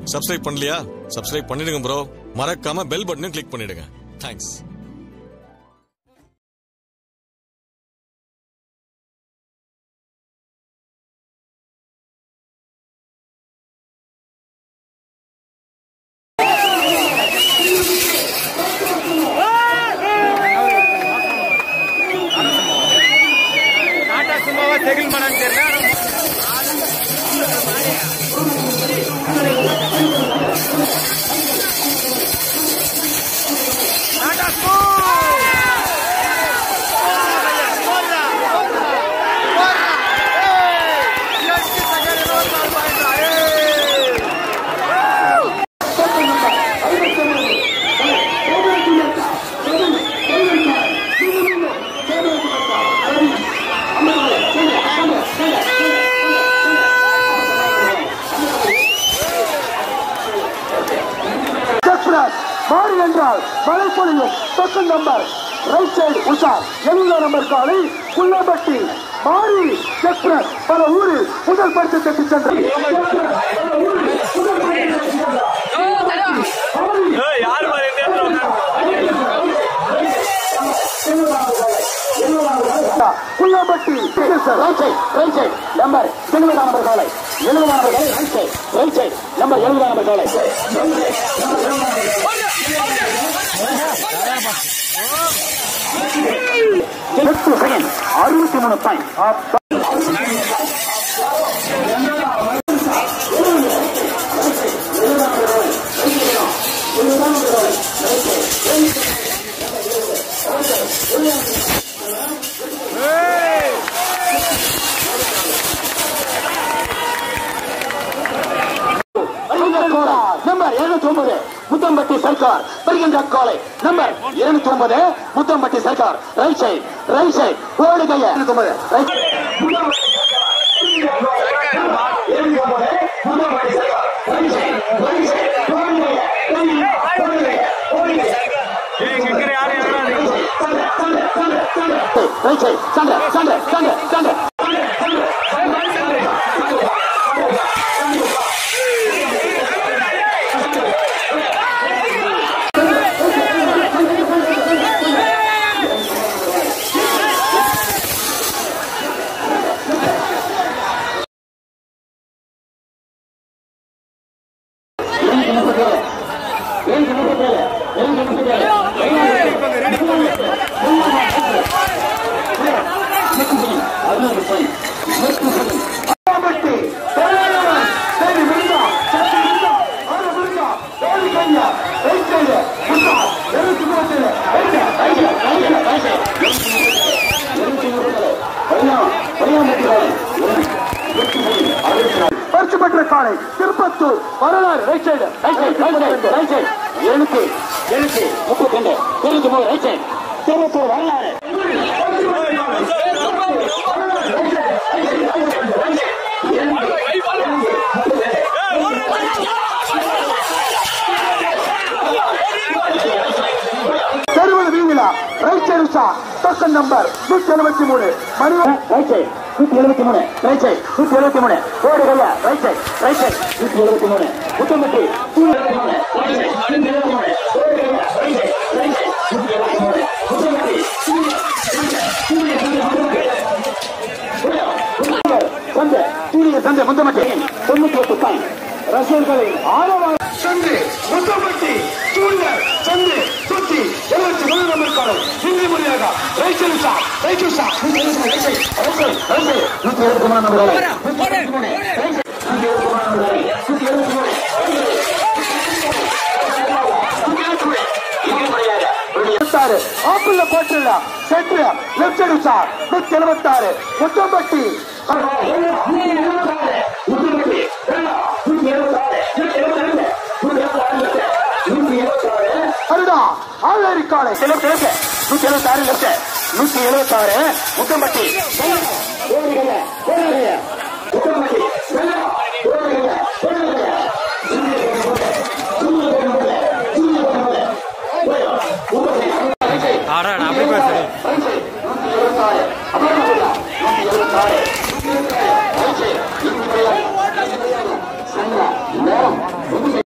subscribe பண்ணலையா subscribe பண்ணிடுங்க bro மறக்காம பெல் பட்டனையும் கிளிக் பண்ணிடுங்க தேங்க்ஸ் ಟಾಟಾ ಸುಮೋವ ಸೆಗಿಲ್ ಮಾಡ ಅಂತೀರ ಟಾಟಾ எக்ஸ்பிரஸ் மாறி என்றால் மலைப்பொழியும் செகண்ட் நம்பர் ரைட் சைடு உஷார் எழுபதாம் நம்பர் காலை புள்ளம்பட்டி மாறி எக்ஸ்பிரஸ் பல ஊரில் முதல் பரிசு தட்டி சென்றது Pullampatti right side right side number எழுபதாம் நம்பர் காலை எழுபதாம் நம்பர் காலை right side right side number எழுபதாம் நம்பர் காலை எட்டு செகண்ட் அறுபத்தி மூணு பாயிண்ட் நம்பர் இருநூத்தி ஒன்பது முத்தம்பட்டி சர்க்கார் வருகின்ற காலை நம்பர் இருநூத்தி ஒன்பது முத்தம்பட்டி சர்க்கார் ரைட் சைடு ரைட் சைடு ஓடு கைய இருநூத்தி ஒன்பது ரைட் ரைட் சைடு சண்டை சண்டை சண்டை சண்டை பட்டி தேவையான தேடி விருந்தா சக்தி விருந்தா ஆறு விருந்தா தேடி கையா ரைட் சைடு முட்டா எழுத்து மூணு ரைட் ரைட் ரைட் ரைட் பரிசு பெற்ற காலை திருப்பத்தூர் வரலாறு right side right side right side right side எழுத்து எழுத்து முப்பத்தி ரெண்டு இருபத்தி மூணு ரைட் சைடு திருப்பத்தூர் வரலாறு தெருவில் வீங்கிலா ரைட் சைடு உஷா செகண்ட் நம்பர் நூத்தி எழுபத்தி மூணு மணி ரைட் சைடு நூத்தி எழுபத்தி மூணு ரைட் சைடு நூத்தி எழுபத்தி மூணு ஓடு கையா ரைட் சைடு ரைட் சைடு நூத்தி எழுபத்தி மூணு முத்தம்பட்டி நூத்தி எழுபத்தி மூணு ரைட் சைடு நூத்தி எழுபத்தி மூணு ஓடு கையா ரைட் சைடு ரைட் சைடு நூத்தி எழுபத்தி மூணு முத்தம்பட்டி சந்தை சூரிய சந்தை முத்தம்பட்டி தொண்ணூத்தி எட்டு பாயிண்ட் ரசிகர்களின் ஆரவார சந்தை முத்தம்பட்டி சூரியர் சந்தை சுத்தி எழுபத்தி மூணு நம்பர் காலம் ஹிந்தி மொழியாக ரைச்சல் உஷா ரைட் உஷா நூத்தி எழுபத்தி மூணு ரைச்சல் ரைச்சல் ரைச்சல் நூத்தி எழுபத்தி மூணு நம்பர் காலம் நூத்தி எழுபத்தி மூணு ரைச்சல் நூத்தி எழுபத்தி மூணு நம்பர் காலம் நூத்தி எழுபத்தி மூணு எழுபத்தாறு ஆப்பிள்ல போட்டுள்ள சென்று லெப்ட் சைடு சார் நூத்தி எழுபத்தாறு முத்தம்பட்டி அதுதான் ஆளேரி காலை லெப்ட் லெப்ட் நூத்தி எழுபத்தாறு லெப்ட் நூத்தி எழுபத்தாறு முத்தம்பட்டி ஓடுகைய ஓடுகைய முத்தம்பட்டி ஓடுகைய ஓடுகைய ஆடா நான் அப்படி பேசுறேன் நூத்தி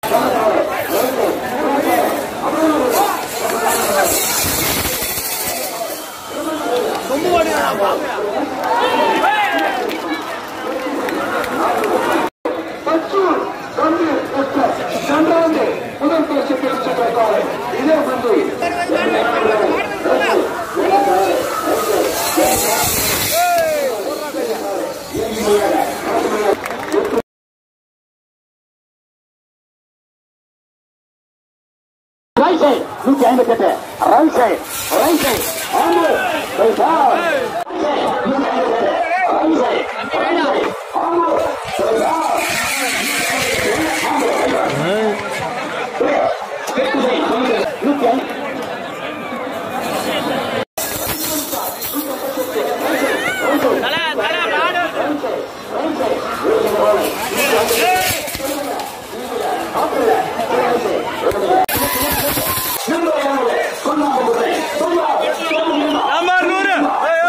ரைட் சைடு நூத்தி ஐம்பத்தி எட்டு ரைட் சைடு ரைட் சைடு ஆண்டு ரைட் ஆன் நூத்தி ஐம்பத்தி எட்டு ரைட் சைடு ரைட் சைடு ஆண்டு ரைட் ஆன் நூத்தி ஐம்பத்தி நம்பர் நூறு ஐயோ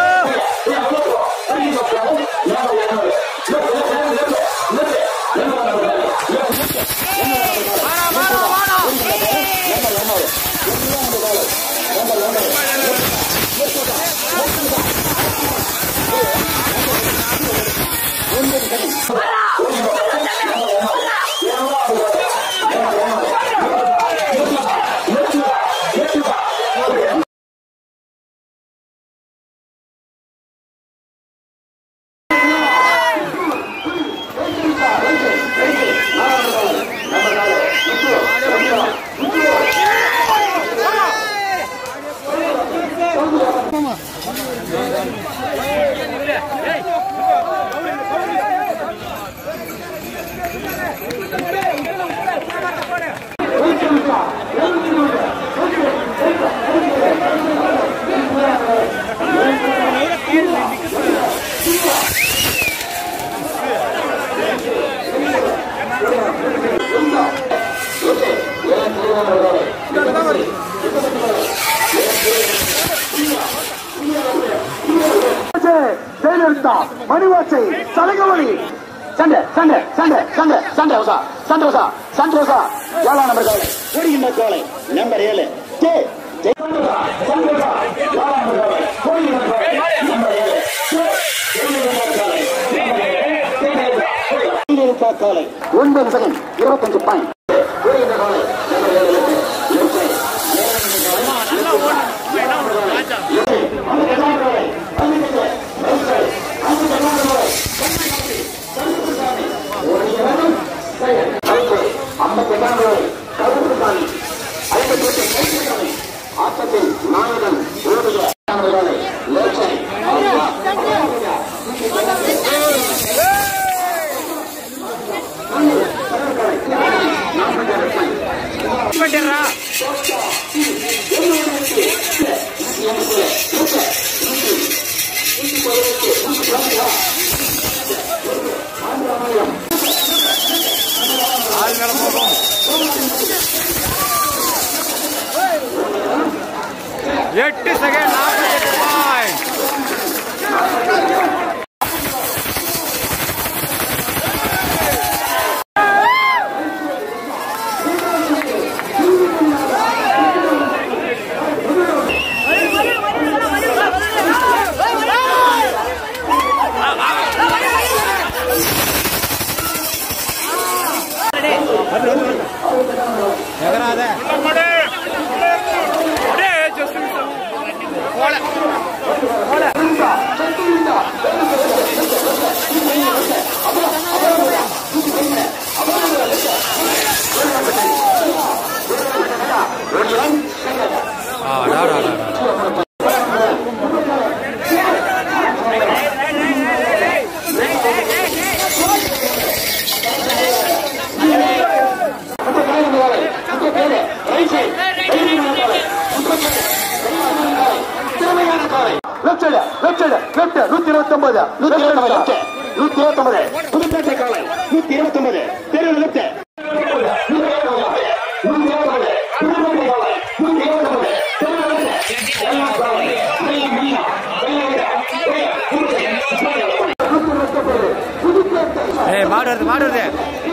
ஜெயலலிதா மணிவாச்சை சலகவழி சண்டை சண்டை சண்டை சண்டை சண்டை உசா சண்டை உசா சண்டை உசா ஏழாம் நம்பர் கோலை ஓடுகின்ற கோலை நம்பர் ஏழு ஜே ஜெயலலிதா சண்டை உசா ஏழாம் நம்பர் கோலை ஓடுகின்ற கோலை நம்பர் ஏழு ஜே, ஜெயலலிதா கோலை நம்பர் ஏழு ஜெயலலிதா கோலை ஒன்பது செகண்ட் இருபத்தஞ்சு பாயிண்ட் ஓடுகின்ற கோலை நம்பர் ஏழு லெஃப்ட் சைடு ஆட்டத்தில் நாயகன் ஓடிய லெஃப்ட் சைடு பண்ணிடுறா ஆள் மேல போகும் எட்டு செகண்ட் நாற்பத்தி எட்டு பாயிண்ட் எகராத left side left side left நூத்தி இருபத்தி ஒன்பது நூத்தி இருபத்தி ஒன்பது நூத்தி இருபத்தி ஒன்பது புதுப்பேட்டை காலை நூத்தி இருபத்தி ஒன்பது தெருவில் லெஃப்ட் நூத்தி இருபத்தி ஒன்பது புதுப்பேட்டை காலை நூத்தி இருபத்தி ஒன்பது தெருவில் லெஃப்ட் ஏய் மாடு வருது மாடு வருது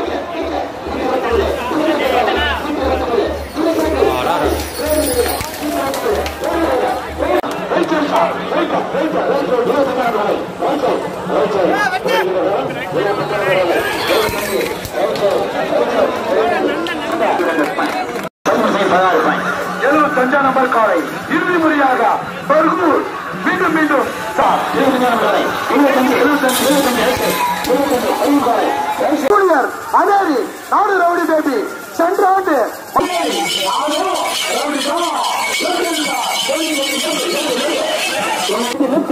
எழுபத்தஞ்சாம் நம்பர் காலை இறுதி முறையாக பர்கூர் மீண்டும் மீண்டும் சார் இருபத்தஞ்சாம் நம்பர் காலை இருபத்தஞ்சு எழுபத்தஞ்சு எழுபத்தஞ்சு எழுபத்தஞ்சு ஐந்து காலை ஜூனியர் அனேரி நாடு ரவுடி பேபி சென்ற ஆண்டு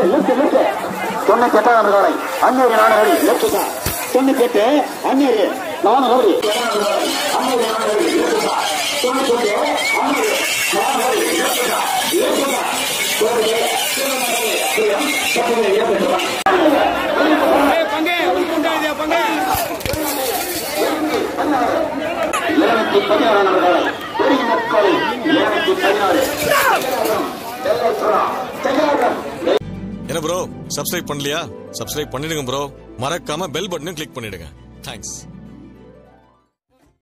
லெஃப்ட் லெஃப்ட் லெஃப்ட் தொண்ணூத்தி எட்டாம் நம்பர் காலை அஞ்சூறு நானூறு லெஃப்ட் சார் தொண்ணூத்தி எட்டு அஞ்சூறு நானூறு அஞ்சூறு நானூறு லெஃப்ட் சார் தொண்ணூத்தி எட்டு அஞ்சூறு நானூறு லெஃப்ட் சார் லெஃப்ட் சார் பங்கே உண்டாதியா பங்கே இருநூத்தி பதினாறாம் நம்பர் காலை பெரிய முக்காலை இருநூத்தி பதினாறு என்ன ப்ரோ சப்ஸ்கிரைப் பண்ணலையா சப்ஸ்கிரைப் பண்ணிடுங்க ப்ரோ மறக்காம பெல் பட்டனையும் கிளிக் பண்ணிடுங்க தேங்க்ஸ்